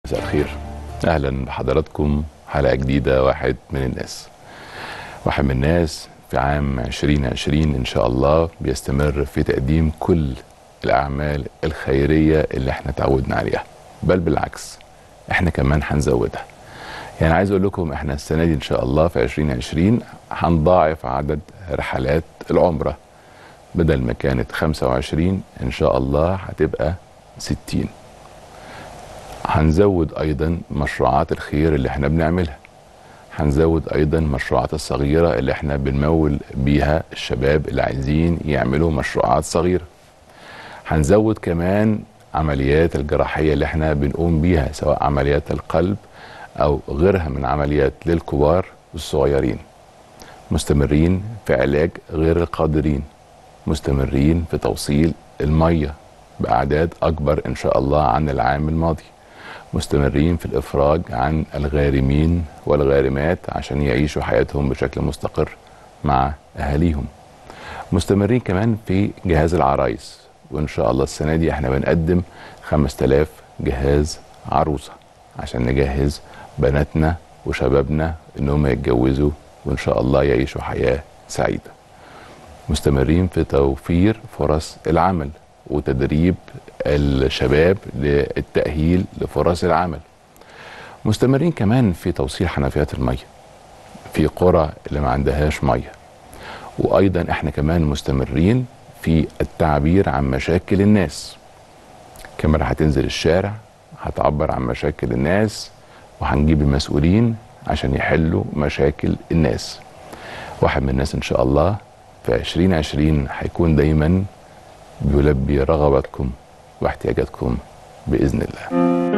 مساء الخير اهلا بحضراتكم حلقه جديده واحد من الناس واحد من الناس في عام 2020 ان شاء الله بيستمر في تقديم كل الاعمال الخيريه اللي احنا تعودنا عليها بل بالعكس احنا كمان هنزودها يعني عايز اقول لكم احنا السنه دي ان شاء الله في 2020 هنضاعف عدد رحلات العمره بدل ما كانت 25 ان شاء الله هتبقى 60 هنزود ايضا مشروعات الخير اللي احنا بنعملها هنزود ايضا المشروعات الصغيره اللي احنا بنمول بيها الشباب اللي عايزين يعملوا مشروعات صغيره هنزود كمان عمليات الجراحيه اللي احنا بنقوم بيها سواء عمليات القلب او غيرها من عمليات للكبار والصغيرين مستمرين في علاج غير القادرين مستمرين في توصيل الميه باعداد اكبر ان شاء الله عن العام الماضي مستمرين في الافراج عن الغارمين والغارمات عشان يعيشوا حياتهم بشكل مستقر مع اهاليهم مستمرين كمان في جهاز العرايس وان شاء الله السنه دي احنا بنقدم 5000 جهاز عروسه عشان نجهز بناتنا وشبابنا انهم يتجوزوا وان شاء الله يعيشوا حياه سعيده مستمرين في توفير فرص العمل وتدريب الشباب للتأهيل لفرص العمل مستمرين كمان في توصيل حنفيات المية في قرى اللي ما عندهاش مية وأيضا احنا كمان مستمرين في التعبير عن مشاكل الناس كاميرا هتنزل الشارع هتعبر عن مشاكل الناس وهنجيب المسؤولين عشان يحلوا مشاكل الناس واحد من الناس ان شاء الله في 2020 هيكون دايما بيلبي رغباتكم واحتياجاتكم باذن الله